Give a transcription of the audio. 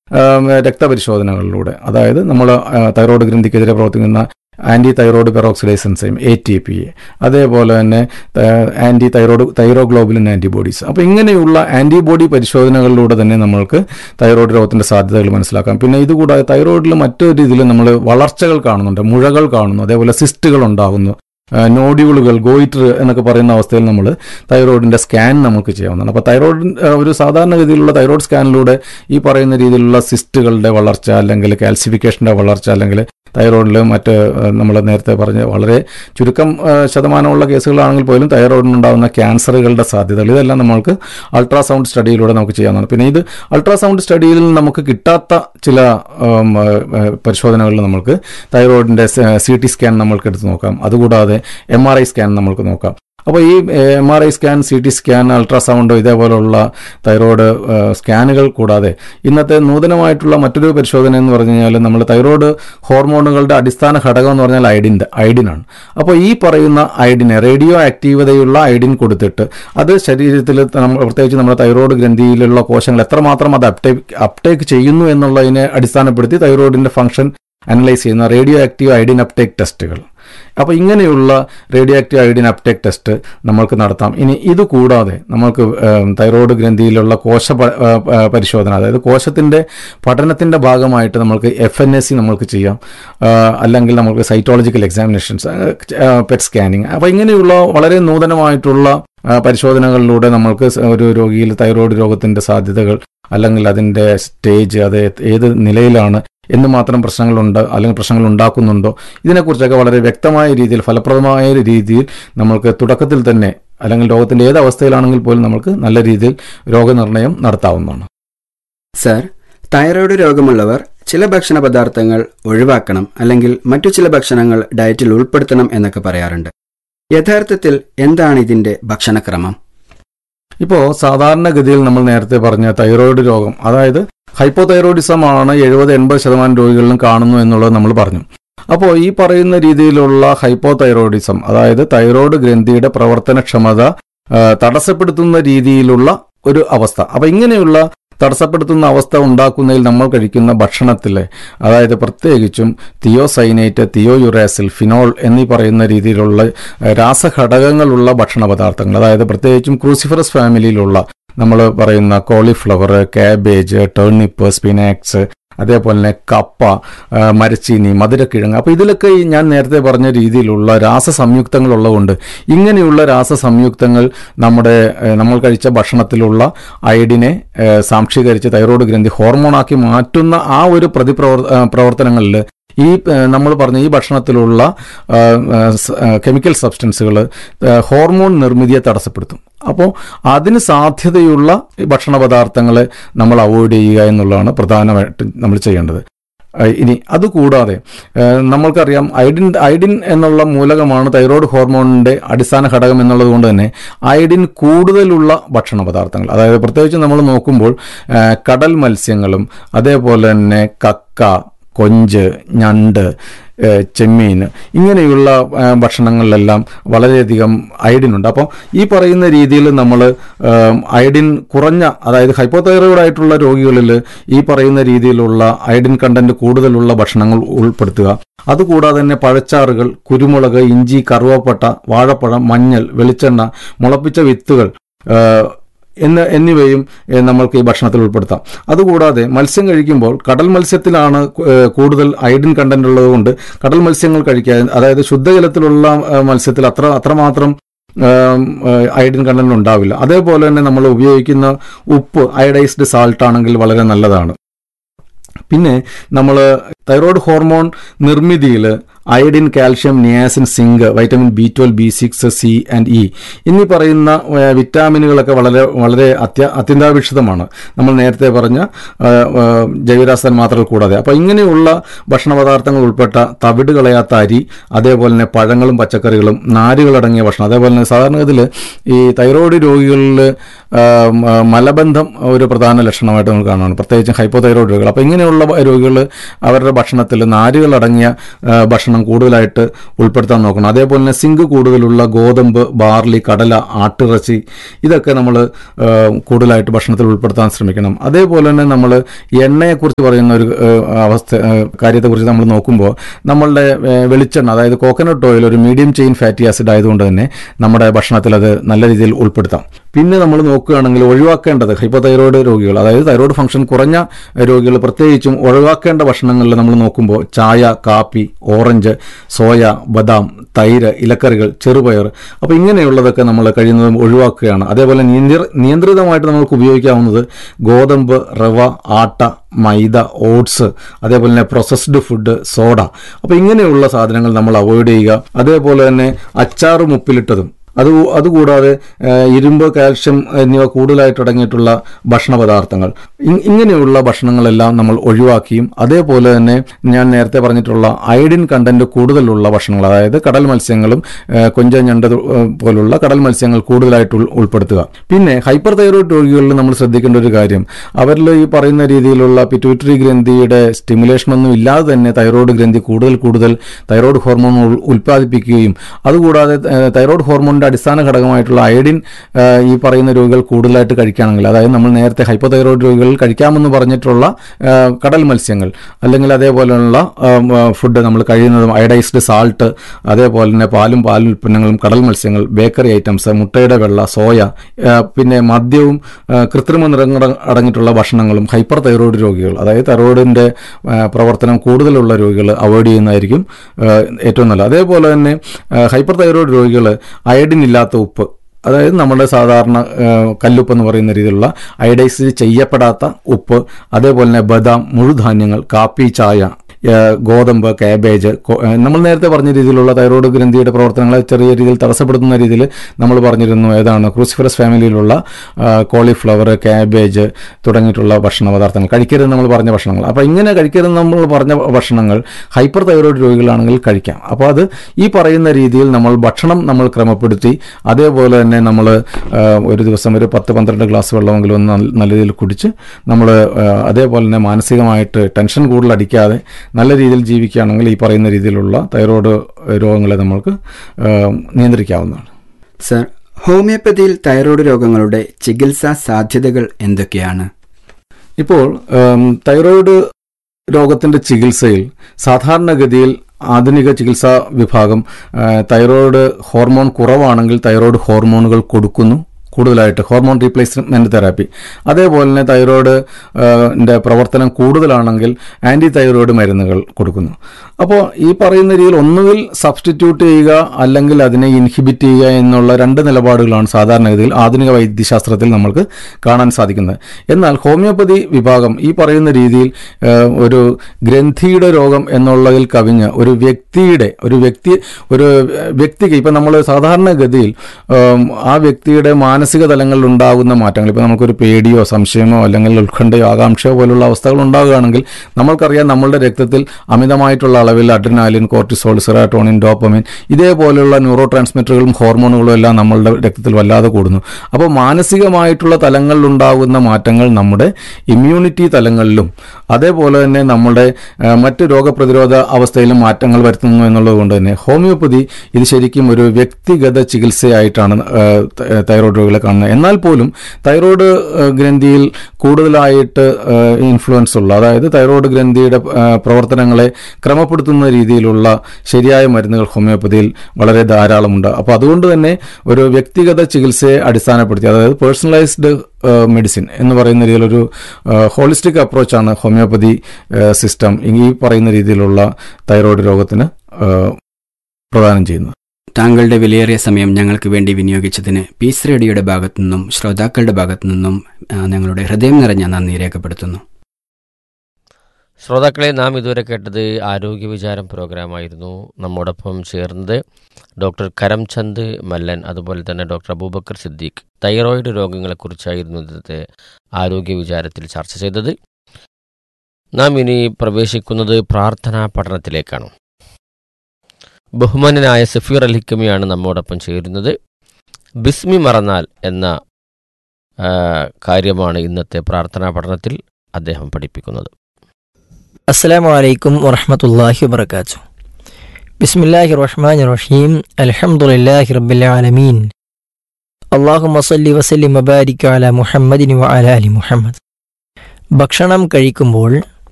ആം, രക്തപരിശോധനകളിലൂടെ അതായത് നമ്മൾ തൈറോയ്ഡ് ഗ്രന്ഥിക്കെതിരെ പ്രവർത്തിക്കുന്ന anti thyroid peroxidase enzyme A T P അതേപോലെ തന്നെ ആൻറ്റി തൈറോയ്ഡ് തൈറോഗ്ലോബുലിൻ ആൻറ്റിബോഡീസ് അപ്പോൾ ഇങ്ങനെയുള്ള ആൻറ്റിബോഡി പരിശോധനകളിലൂടെ തന്നെ നമ്മൾക്ക് തൈറോയ്ഡ് രോഗത്തിൻ്റെ സാധ്യതകൾ മനസ്സിലാക്കാം പിന്നെ ഇതുകൂടാതെ തൈറോയ്ഡിൽ മറ്റൊരു രീതിയിൽ നമ്മൾ വളർച്ചകൾ കാണുന്നുണ്ട് മുഴകൾ കാണുന്നു അതേപോലെ സിസ്റ്റുകൾ ഉണ്ടാകുന്നു ആ, നോഡ്യൂളുകൾ ഗോയിറ്റർ എന്നൊക്കെ പറയുന്ന അവസ്ഥയിൽ നമ്മൾ തൈറോയിഡിന്റെ സ്കാൻ നമുക്ക് ചെയ്യാവുന്നതാണ് അപ്പോൾ തൈറോയിഡ് ആ, ഒരു സാധാരണഗതിയിലുള്ള തൈറോയിഡ് സ്കാനിലൂടെ ഈ പറയുന്ന രീതിയിലുള്ള സിസ്റ്റുകളുടെ വളർച്ച അല്ലെങ്കിൽ കാൽസിഫിക്കേഷന്റെ വളർച്ച അല്ലെങ്കിൽ തൈറോയിഡിൽ മറ്റ് നമ്മൾ നേരത്തെ പറഞ്ഞ വളരെ ചുരുക്കം ആ, ശതമാനമുള്ള കേസുകളാണെങ്കിൽ പോലും തൈറോയിഡിനുണ്ടാകുന്ന ക്യാൻസറുകളുടെ സാധ്യതകൾ ഇതെല്ലാം നമ്മൾക്ക് അൾട്രാസൗണ്ട് സ്റ്റഡിയിലൂടെ നമുക്ക് ചെയ്യാവുന്നതാണ് പിന്നെ ഇത് അൾട്രാസൗണ്ട് സ്റ്റഡിയിൽ നമുക്ക് കിട്ടാത്ത ചില ഉം, ആ, ആ, പരിശോധനകളിൽ നമുക്ക് തൈറോയിഡിന്റെ സി ടി സ്കാൻ നമ്മൾക്ക് എടുത്ത് നോക്കാം അതുകൂടാതെ എം ആർ ഐ സ്കാൻ നമ്മൾക്ക് നോക്കാം അപ്പോൾ ഈ M R I scan C T scan ultrasound ഇതേപോലുള്ള തൈറോയ്ഡ് ആ, സ്കാനുകൾ കൂടാതെ ഇന്നത്തെ നൂതനമായിട്ടുള്ള മറ്റൊരു പരിശോധന എന്ന് പറഞ്ഞു കഴിഞ്ഞാൽ നമ്മൾ തൈറോയ്ഡ് ഹോർമോണുകളുടെ അടിസ്ഥാന ഘടകം എന്ന് പറഞ്ഞാൽ ഐഡിൻ്റെ ഐഡിനാണ് അപ്പോൾ ഈ പറയുന്ന ഐഡിനെ റേഡിയോ ആക്റ്റീവതയുള്ള ഐഡിൻ കൊടുത്തിട്ട് അത് ശരീരത്തിൽ നമ്മൾ പ്രത്യേകിച്ച് നമ്മുടെ തൈറോയ്ഡ് ഗ്രന്ഥിയിലുള്ള കോശങ്ങൾ എത്രമാത്രം അത് അപ്ടേക്ക് അപ്ടേക്ക് ചെയ്യുന്നു എന്നുള്ളതിനെ അടിസ്ഥാനപ്പെടുത്തി തൈറോയിഡിന്റെ ഫംഗ്ഷൻ അനലൈസ് ചെയ്യുന്ന റേഡിയോ ആക്റ്റീവ് ഐഡിൻ അപ്ടേക്ക് ടെസ്റ്റുകൾ അപ്പോൾ ഇങ്ങനെയുള്ള radioactive iodine uptake test നമ്മൾക്ക് നടത്താം ഇനി ഇത് കൂടാതെ നമ്മൾക്ക് ഏം, തൈറോയ്ഡ് ഗ്രന്ഥിയിലുള്ള കോശ പ- ആ, ആ, പരിശോധന അതായത് കോശത്തിൻ്റെ പഠനത്തിൻ്റെ ഭാഗമായിട്ട് നമ്മൾക്ക് എഫ് എൻ എസ് സി നമ്മൾക്ക് ചെയ്യാം ആ, അല്ലെങ്കിൽ നമുക്ക് സൈറ്റോളജിക്കൽ എക്സാമിനേഷൻസ് പെറ്റ് സ്കാനിങ് അപ്പോൾ ഇങ്ങനെയുള്ള വളരെ നൂതനമായിട്ടുള്ള ആ, പരിശോധനകളിലൂടെ നമ്മൾക്ക് സ- ഒരു രോഗിയിൽ തൈറോയ്ഡ് രോഗത്തിൻ്റെ സാധ്യതകൾ അല്ലെങ്കിൽ അതിൻ്റെ സ്റ്റേജ് അത് ഏത് നിലയിലാണ് എന്ന് മാത്രം പ്രശ്നങ്ങളുണ്ട് അല്ലെങ്കിൽ പ്രശ്നങ്ങൾ ഉണ്ടാക്കുന്നുണ്ടോ ഇതിനെക്കുറിച്ചൊക്കെ വളരെ വ്യക്തമായ രീതിയിൽ ഫലപ്രദമായ ഒരു രീതിയിൽ നമ്മൾക്ക് തുടക്കത്തിൽ തന്നെ അല്ലെങ്കിൽ രോഗത്തിൻ്റെ ഏത് അവസ്ഥയിലാണെങ്കിൽ പോലും നമുക്ക് നല്ല രീതിയിൽ രോഗനിർണയം നടത്താവുന്നതാണ് സർ തൈറോയ്ഡ് രോഗമുള്ളവർ ചില ഭക്ഷണ പദാർത്ഥങ്ങൾ ഒഴിവാക്കണം അല്ലെങ്കിൽ മറ്റു ചില ഭക്ഷണങ്ങൾ ഡയറ്റിൽ ഉൾപ്പെടുത്തണം എന്നൊക്കെ പറയാറുണ്ട് യഥാർത്ഥത്തിൽ എന്താണ് ഇതിന്റെ ഭക്ഷണക്രമം ഇപ്പോൾ സാധാരണഗതിയിൽ നമ്മൾ നേരത്തെ പറഞ്ഞ തൈറോയ്ഡ് രോഗം അതായത് ഹൈപ്പോതൈറോയിഡിസം ആണ് എഴുപത് എൺപത് ശതമാനം രോഗികളിലും കാണുന്നു എന്നുള്ളത് നമ്മൾ പറഞ്ഞു അപ്പോൾ ഈ പറയുന്ന രീതിയിലുള്ള ഹൈപ്പോതൈറോയിഡിസം അതായത് തൈറോയ്ഡ് ഗ്രന്ഥിയുടെ പ്രവർത്തനക്ഷമത ആ, തടസ്സപ്പെടുത്തുന്ന രീതിയിലുള്ള ഒരു അവസ്ഥ അപ്പോൾ ഇങ്ങനെയുള്ള തടസ്സപ്പെടുത്തുന്ന അവസ്ഥ ഉണ്ടാക്കുന്നതിൽ നമ്മൾ കഴിക്കുന്ന ഭക്ഷണത്തിലെ അതായത് പ്രത്യേകിച്ചും തിയോസൈനേറ്റ് തിയോയുറാസിൽ ഫിനോൾ എന്നീ പറയുന്ന രീതിയിലുള്ള ഏഹ്, രാസഘടകങ്ങളുള്ള ഭക്ഷണ പദാർത്ഥങ്ങൾ അതായത് പ്രത്യേകിച്ചും ക്രൂസിഫറസ് ഫാമിലിയിലുള്ള നമ്മൾ പറയുന്ന കോളിഫ്ലവർ കാബേജ് ടേർണിപ്പ് സ്പിനാക്സ് അതേപോലെ തന്നെ കപ്പ ആ, മരച്ചീനി മധുരക്കിഴങ്ങ് അപ്പോൾ ഇതിലൊക്കെ ഈ ഞാൻ നേരത്തെ പറഞ്ഞ രീതിയിലുള്ള രാസസംയുക്തങ്ങൾ ഉള്ളതുകൊണ്ട് ഇങ്ങനെയുള്ള രാസസംയുക്തങ്ങൾ നമ്മുടെ ഏഹ്, നമ്മൾ കഴിച്ച ഭക്ഷണത്തിലുള്ള അയഡിനെ ഏഹ്, സാംശീകരിച്ച് തൈറോയ്ഡ് ഗ്രന്ഥി ഹോർമോണാക്കി മാറ്റുന്ന ആ ഒരു പ്രതിപ്രവർ ഏഹ്, പ്രവർത്തനങ്ങളിൽ ഈ നമ്മൾ പറഞ്ഞ ഈ ഭക്ഷണത്തിലുള്ള ആ, ആ, സ- ആ, കെമിക്കൽ സബ്സ്റ്റൻസുകൾ ഹോർമോൺ നിർമ്മിതിയെ തടസ്സപ്പെടുത്തും അപ്പോൾ അതിന് സാധ്യതയുള്ള ഈ ഭക്ഷണ പദാർത്ഥങ്ങളെ നമ്മൾ അവോയ്ഡ് ചെയ്യുക എന്നുള്ളതാണ് പ്രധാനമായിട്ടും നമ്മൾ ചെയ്യേണ്ടത് ആ, ഇനി അതുകൂടാതെ ആ, നമ്മൾക്കറിയാം ഐഡിൻ ഐഡിൻ എന്നുള്ള മൂലകമാണ് തൈറോയ്ഡ് ഹോർമോണിന്റെ അടിസ്ഥാന ഘടകം എന്നുള്ളത് കൊണ്ട് തന്നെ ഐഡിൻ കൂടുതലുള്ള ഭക്ഷണ പദാർത്ഥങ്ങൾ അതായത് പ്രത്യേകിച്ച് നമ്മൾ നോക്കുമ്പോൾ ആ, കടൽ മത്സ്യങ്ങളും അതേപോലെ തന്നെ കക്ക കൊഞ്ച് ഞണ്ട് ഏഹ് ചെമ്മീൻ ഇങ്ങനെയുള്ള ഏഹ് ഭക്ഷണങ്ങളിലെല്ലാം വളരെയധികം അയഡിനുണ്ട് അപ്പോൾ ഈ പറയുന്ന രീതിയിൽ നമ്മൾ അയഡിൻ കുറഞ്ഞ അതായത് ഹൈപ്പോതൈറോയിഡ് ആയിട്ടുള്ള രോഗികളിൽ ഈ പറയുന്ന രീതിയിലുള്ള അയഡിൻ കണ്ടന്റ് കൂടുതലുള്ള ഭക്ഷണങ്ങൾ ഉൾപ്പെടുത്തുക അതുകൂടാതെ തന്നെ പഴച്ചാറുകൾ കുരുമുളക് ഇഞ്ചി കറുവപ്പട്ട വാഴപ്പഴം മഞ്ഞൾ വെളിച്ചെണ്ണ മുളപ്പിച്ച വിത്തുകൾ ഏഹ് എന്ന് എന്നിവയും ഏഹ്, നമ്മൾക്ക് ഈ ഭക്ഷണത്തിൽ ഉൾപ്പെടുത്താം അതുകൂടാതെ മത്സ്യം കഴിക്കുമ്പോൾ കടൽ മത്സ്യത്തിലാണ് കു- ഏഹ്, കൂടുതൽ അയഡിൻ കണ്ടന്റ് ഉള്ളതുകൊണ്ട് കടൽ മത്സ്യങ്ങൾ കഴിക്കാൻ അതായത് ശുദ്ധജലത്തിലുള്ള ഏഹ്, മത്സ്യത്തിൽ അത്ര അത്രമാത്രം ഏഹ്, ഏഹ്, അയഡിൻ കണ്ടന്റ് ഉണ്ടാവില്ല അതേപോലെ തന്നെ നമ്മൾ ഉപയോഗിക്കുന്ന ഉപ്പ് അയഡൈസ്ഡ് സാൾട്ട് ആണെങ്കിൽ വളരെ നല്ലതാണ് പിന്നെ നമ്മൾ തൈറോയ്ഡ് ഹോർമോൺ നിർമ്മിതിയിൽ iodine calcium niacin zinc vitamin B twelve B six C and E എന്നീ പറയുന്ന ഏഹ്, വിറ്റാമിനുകളൊക്കെ വളരെ വളരെ അത്യ അത്യന്താപേക്ഷിതമാണ് നമ്മൾ നേരത്തെ പറഞ്ഞ ഏഹ്, ഏഹ്, ജൈവരാസൻ മാത്രകൾ കൂടാതെ അപ്പോൾ ഇങ്ങനെയുള്ള ഭക്ഷണ പദാർത്ഥങ്ങൾ ഉൾപ്പെട്ട തവിട് കളയാത്ത അരി അതേപോലെ തന്നെ പഴങ്ങളും പച്ചക്കറികളും നാരുകളടങ്ങിയ ഭക്ഷണം അതേപോലെ തന്നെ സാധാരണഗതിയിൽ ഈ തൈറോയ്ഡ് രോഗികളിൽ ആം, ആ, മലബന്ധം ഒരു പ്രധാന ലക്ഷണമായിട്ട് നമ്മൾ കാണുകയാണ് പ്രത്യേകിച്ചും ഹൈപ്പോതൈറോയ്ഡ് രോഗികൾ അപ്പോൾ ഇങ്ങനെയുള്ള രോഗികൾ അവരുടെ ഭക്ഷണത്തിൽ നാരുകളടങ്ങിയ ആ, ഭക്ഷണം കൂടുതലായിട്ട് ഉൾപ്പെടുത്താൻ നോക്കണം അതേപോലെ തന്നെ സിങ്ക് കൂടുതലുള്ള ഗോതമ്പ് ബാർലി കടല ആട്ടിറച്ചി ഇതൊക്കെ നമ്മൾ കൂടുതലായിട്ട് ഭക്ഷണത്തിൽ ഉൾപ്പെടുത്താൻ ശ്രമിക്കണം അതേപോലെ തന്നെ നമ്മൾ എണ്ണയെക്കുറിച്ച് പറയുന്ന ഒരു ആ, അവസ്ഥ ആ, കാര്യത്തെക്കുറിച്ച് നമ്മൾ നോക്കുമ്പോൾ നമ്മളുടെ ആ, വെളിച്ചെണ്ണ അതായത് കോക്കനട്ട് ഓയിൽ ഒരു മീഡിയം ചെയിൻ ഫാറ്റി ആസിഡ് ആയതുകൊണ്ട് തന്നെ നമ്മുടെ ഭക്ഷണത്തിൽ അത് നല്ല രീതിയിൽ ഉൾപ്പെടുത്താം പിന്നെ നമ്മൾ നോക്കുകയാണെങ്കിൽ ഒഴിവാക്കേണ്ടത് ഹൈപ്പോതൈറോയ്ഡ് രോഗികൾ അതായത് തൈറോയ്ഡ് ഫംഗ്ഷൻ കുറഞ്ഞ രോഗികൾ പ്രത്യേകിച്ചും ഒഴിവാക്കേണ്ട ഭക്ഷണങ്ങളിൽ നമ്മൾ നോക്കുമ്പോൾ ചായ കാപ്പി ഓറഞ്ച് സോയ ബദാം തൈര് ഇലക്കറികൾ ചെറുപയർ അപ്പോൾ ഇങ്ങനെയുള്ളതൊക്കെ നമ്മൾ കഴിയുന്നതും ഒഴിവാക്കുകയാണ് അതേപോലെ നിയന്ത്ര നിയന്ത്രിതമായിട്ട് നമുക്ക് ഉപയോഗിക്കാവുന്നത് ഗോതമ്പ് റവ ആട്ട മൈദ ഓട്സ് അതേപോലെ തന്നെ പ്രോസസ്ഡ് ഫുഡ് സോഡ അപ്പോൾ ഇങ്ങനെയുള്ള സാധനങ്ങൾ നമ്മൾ അവോയ്ഡ് ചെയ്യുക അതേപോലെ തന്നെ അച്ചാറും ഉപ്പിലിട്ടതും അത് അതുകൂടാതെ ആ, ഇരുമ്പ് കാൽഷ്യം എന്നിവ കൂടുതലായിട്ട് അടങ്ങിയിട്ടുള്ള ഭക്ഷണ പദാർത്ഥങ്ങൾ ഇ- ഇങ്ങനെയുള്ള ഭക്ഷണങ്ങളെല്ലാം നമ്മൾ ഒഴിവാക്കിയും അതേപോലെ തന്നെ ഞാൻ നേരത്തെ പറഞ്ഞിട്ടുള്ള അയഡിൻ കണ്ടന്റ് കൂടുതലുള്ള ഭക്ഷണങ്ങൾ അതായത് കടൽ മത്സ്യങ്ങളും ആ, കൊഞ്ച ഞണ്ട് തു- ആ, പോലുള്ള കടൽ മത്സ്യങ്ങൾ കൂടുതലായിട്ട് ഉൾ- ഉൾപ്പെടുത്തുക പിന്നെ ഹൈപ്പർ തൈറോയ്ഡ് രോഗികളിൽ നമ്മൾ ശ്രദ്ധിക്കേണ്ട ഒരു കാര്യം അവരിൽ ഈ പറയുന്ന രീതിയിലുള്ള പിറ്റ്യൂട്ടറി ഗ്രന്ഥിയുടെ സ്റ്റിമുലേഷൻ ഒന്നും ഇല്ലാതെ തന്നെ തൈറോയ്ഡ് ഗ്രന്ഥി കൂടുതൽ കൂടുതൽ തൈറോയ്ഡ് ഹോർമോൺ ഉൾ- ഉൽപ്പാദിപ്പിക്കുകയും അതുകൂടാതെ ഏഹ്, തൈറോയ്ഡ് ഹോർമോണിന്റെ അടിസ്ഥാന ഘടകമായിട്ടുള്ള അയഡിൻ ഏഹ്, ഈ പറയുന്ന രോഗികൾ കൂടുതലായിട്ട് കഴിക്കുകയാണെങ്കിൽ അതായത് നമ്മൾ നേരത്തെ ഹൈപ്പോതൈറോയ്ഡ് രോഗികൾ കഴിക്കാമെന്ന് പറഞ്ഞിട്ടുള്ള ഏഹ്, കടൽ മത്സ്യങ്ങൾ അല്ലെങ്കിൽ അതേപോലെയുള്ള ആം, ആ, ഫുഡ് നമ്മൾ കഴിയുന്നതും അയഡൈസ്ഡ് സാൾട്ട് അതേപോലെ തന്നെ പാലും പാൽ ഉൽപ്പന്നങ്ങളും കടൽ മത്സ്യങ്ങൾ ബേക്കറി ഐറ്റംസ് മുട്ടയുടെ വെള്ള സോയ ഏഹ്, പിന്നെ മദ്യവും ഏഹ്, കൃത്രിമ നിറങ്ങൾ അടങ്ങിയിട്ടുള്ള ഭക്ഷണങ്ങളും ഹൈപ്പർ തൈറോയ്ഡ് രോഗികൾ അതായത് തൈറോയിഡിന്റെ ഏഹ്, പ്രവർത്തനം കൂടുതലുള്ള രോഗികൾ അവോയ്ഡ് ചെയ്യുന്നതായിരിക്കും ഏഹ്, ഏറ്റവും നല്ലത് അതേപോലെ തന്നെ ഏഹ്, ഹൈപ്പർ തൈറോയ്ഡ് രോഗികൾ അയഡിൻ ഇല്ലാത്ത ഉപ്പ് അതായത് നമ്മുടെ സാധാരണ ഏഹ്, കല്ലുപ്പ് എന്ന് പറയുന്ന രീതിയിലുള്ള അയഡൈസ് ചെയ്യപ്പെടാത്ത ഉപ്പ് അതേപോലെ തന്നെ ബദാം മുഴുധാന്യങ്ങൾ കാപ്പി ചായ ഏഹ്, ഗോതമ്പ് കാബേജ് കൊ- ഏഹ്, നമ്മൾ നേരത്തെ പറഞ്ഞ രീതിയിലുള്ള തൈറോയ്ഡ് ഗ്രന്ഥിയുടെ പ്രവർത്തനങ്ങളെ ചെറിയ രീതിയിൽ തടസ്സപ്പെടുത്തുന്ന രീതിയിൽ നമ്മൾ പറഞ്ഞിരുന്നു ഏതാണ് ക്രൂസിഫറസ് ഫാമിലിയിലുള്ള കോളിഫ്ലവർ കാബേജ് തുടങ്ങിയിട്ടുള്ള ഭക്ഷണ പദാർത്ഥങ്ങൾ കഴിക്കരുത് നമ്മൾ പറഞ്ഞ ഭക്ഷണങ്ങൾ അപ്പോൾ ഇങ്ങനെ കഴിക്കരുത് നമ്മൾ പറഞ്ഞ ഭക്ഷണങ്ങൾ ഹൈപ്പർ തൈറോയ്ഡ് രോഗികളാണെങ്കിൽ കഴിക്കാം അപ്പോൾ അത് ഈ പറയുന്ന രീതിയിൽ നമ്മൾ ഭക്ഷണം നമ്മൾ ക്രമപ്പെടുത്തി അതേപോലെ തന്നെ നമ്മൾ ഒരു ദിവസം ഒരു പത്ത് പന്ത്രണ്ട് ഗ്ലാസ് വെള്ളമെങ്കിലും ഒന്ന് നല്ല- നല്ല രീതിയിൽ കുടിച്ച് നമ്മൾ അതേപോലെ തന്നെ മാനസികമായിട്ട് ടെൻഷൻ കൂടുതൽ അടിക്കാതെ നല്ല രീതിയിൽ ജീവിക്കുകയാണെങ്കിൽ ഈ പറയുന്ന രീതിയിലുള്ള തൈറോയ്ഡ് രോഗങ്ങളെ നമ്മൾക്ക് ആ, നിയന്ത്രിക്കാവുന്നതാണ് സർ ഹോമിയോപ്പതിയിൽ തൈറോയ്ഡ് രോഗങ്ങളുടെ ചികിത്സാ സാധ്യതകൾ എന്തൊക്കെയാണ് ഇപ്പോൾ ഉം, തൈറോയ്ഡ് രോഗത്തിന്റെ ചികിത്സയിൽ സാധാരണഗതിയിൽ ആധുനിക ചികിത്സാ വിഭാഗം ആ, തൈറോയ്ഡ് ഹോർമോൺ കുറവാണെങ്കിൽ തൈറോയ്ഡ് ഹോർമോണുകൾ കൊടുക്കുന്നു കൂടുതലായിട്ട് ഹോർമോൺ റീപ്ലേസ്മെന്റ് തെറാപ്പി അതേപോലെ തന്നെ തൈറോയ്ഡ് ആ, ന്റെ പ്രവർത്തനം കൂടുതലാണെങ്കിൽ ആന്റി തൈറോയ്ഡ് മരുന്നുകൾ കൊടുക്കുന്നു അപ്പോൾ ഈ പറയുന്ന രീതിയിൽ ഒന്നുകിൽ സബ്സ്റ്റിറ്റ്യൂട്ട് ചെയ്യുക അല്ലെങ്കിൽ അതിനെ ഇൻഹിബിറ്റ് ചെയ്യുക എന്നുള്ള രണ്ട് നിലപാടുകളാണ് സാധാരണഗതിയിൽ ആധുനിക വൈദ്യശാസ്ത്രത്തിൽ നമ്മൾക്ക് കാണാൻ സാധിക്കുന്നത് എന്നാൽ ഹോമിയോപ്പതി വിഭാഗം ഈ പറയുന്ന രീതിയിൽ ആ, ഒരു ഗ്രന്ഥിയുടെ രോഗം എന്നുള്ളതിൽ കവിഞ്ഞ് ഒരു വ്യക്തിയുടെ ഒരു വ്യക്തി ഒരു വ്യക്തിക്ക് ഇപ്പം നമ്മൾ സാധാരണഗതിയിൽ ഉം, ആ വ്യക്തിയുടെ മാനസിക തലങ്ങളിൽ ഉണ്ടാകുന്ന മാറ്റങ്ങൾ ഇപ്പം നമുക്കൊരു പേടിയോ സംശയമോ അല്ലെങ്കിൽ ഉത്കണ്ഠയോ ആകാംക്ഷയോ പോലുള്ള അവസ്ഥകൾ ഉണ്ടാകുകയാണെങ്കിൽ നമ്മൾക്കറിയാം നമ്മളുടെ രക്തത്തിൽ അമിതമായിട്ടുള്ള അളവിൽ അഡ്രിനാലിൻ കോർട്ടിസോൾ സെറാട്ടോണിൻ ഡോപ്പമിൻ ഇതേപോലെയുള്ള ന്യൂറോ ട്രാൻസ്മിറ്ററുകളും ഹോർമോണുകളും എല്ലാം നമ്മളുടെ രക്തത്തിൽ വല്ലാതെ കൂടുന്നു അപ്പോൾ മാനസികമായിട്ടുള്ള തലങ്ങളിൽ ഉണ്ടാകുന്ന മാറ്റങ്ങൾ നമ്മുടെ ഇമ്മ്യൂണിറ്റി തലങ്ങളിലും അതേപോലെ തന്നെ നമ്മുടെ ആ, മറ്റ് രോഗപ്രതിരോധ അവസ്ഥയിലും മാറ്റങ്ങൾ വരുത്തുന്നു എന്നുള്ളത് കൊണ്ട് തന്നെ ഹോമിയോപ്പതി ഇത് ശരിക്കും ഒരു വ്യക്തിഗത ചികിത്സയായിട്ടാണ് ആ, ത- തൈറോയ്ഡ് രോഗികളെ കാണുന്നത് എന്നാൽ പോലും തൈറോയ്ഡ് ആ, ഗ്രന്ഥിയിൽ കൂടുതലായിട്ട് ആ, ഇൻഫ്ലുവൻസ് ഉള്ള അതായത് തൈറോയ്ഡ് ഗ്രന്ഥിയുടെ ആ, പ്രവർത്തനങ്ങളെ ക്രമപ്പെടുത്തുന്ന രീതിയിലുള്ള ശരിയായ മരുന്നുകൾ ഹോമിയോപ്പതിയിൽ വളരെ ധാരാളമുണ്ട് അപ്പോൾ അതുകൊണ്ട് തന്നെ ഒരു വ്യക്തിഗത ചികിത്സയെ അടിസ്ഥാനപ്പെടുത്തി അതായത് പേഴ്സണലൈസ്ഡ് മെഡിസിൻ എന്ന് പറയുന്ന രീതിയിലൊരു ഹോളിസ്റ്റിക് അപ്രോച്ചാണ് ഹോമിയോപ്പതി സിസ്റ്റം ഈ പറയുന്ന രീതിയിലുള്ള തൈറോയ്ഡ് രോഗത്തിന് ആ, പ്രദാനം ചെയ്യുന്നത് താങ്കളുടെ വിലയേറിയ സമയം ഞങ്ങൾക്ക് വേണ്ടി വിനിയോഗിച്ചതിന് പീസ് റേഡിയോയുടെ ഭാഗത്തു നിന്നും ശ്രോതാക്കളുടെ ഭാഗത്തു നിന്നും ആ, ഞങ്ങളുടെ ഹൃദയം നിറഞ്ഞ നന്ദി രേഖപ്പെടുത്തുന്നു ശ്രോതാക്കളെ നാം ഇതുവരെ കേട്ടത് ആരോഗ്യ വിചാരം പ്രോഗ്രാമായിരുന്നു നമ്മോടൊപ്പം ചേർന്നത് ഡോക്ടർ കരംചന്ദ് മല്ലൻ അതുപോലെ തന്നെ ഡോക്ടർ അബൂബക്കർ സിദ്ദീഖ് തൈറോയിഡ് രോഗങ്ങളെക്കുറിച്ചായിരുന്നു ഇന്നത്തെ ആരോഗ്യ വിചാരത്തിൽ ചർച്ച ചെയ്തത് നാം ഇനി പ്രവേശിക്കുന്നത് പ്രാർത്ഥനാ പഠനത്തിലേക്കാണ് ബഹുമാനനായ സഫീർ അലിക്കമിയാണ് നമ്മോടൊപ്പം ചേരുന്നത് ബിസ്മി മറന്നാൽ എന്ന ആ, കാര്യമാണ് ഇന്നത്തെ പ്രാർത്ഥനാ പഠനത്തിൽ അദ്ദേഹം പഠിപ്പിക്കുന്നത് السلام عليكم ورحمة الله وبركاته بسم الله الرحمن الرحيم الحمد لله رب العالمين اللهم صل وسلم وبارك على محمد وعلى آل محمد ഭക്ഷണം കഴിക്കുമ്പോൾ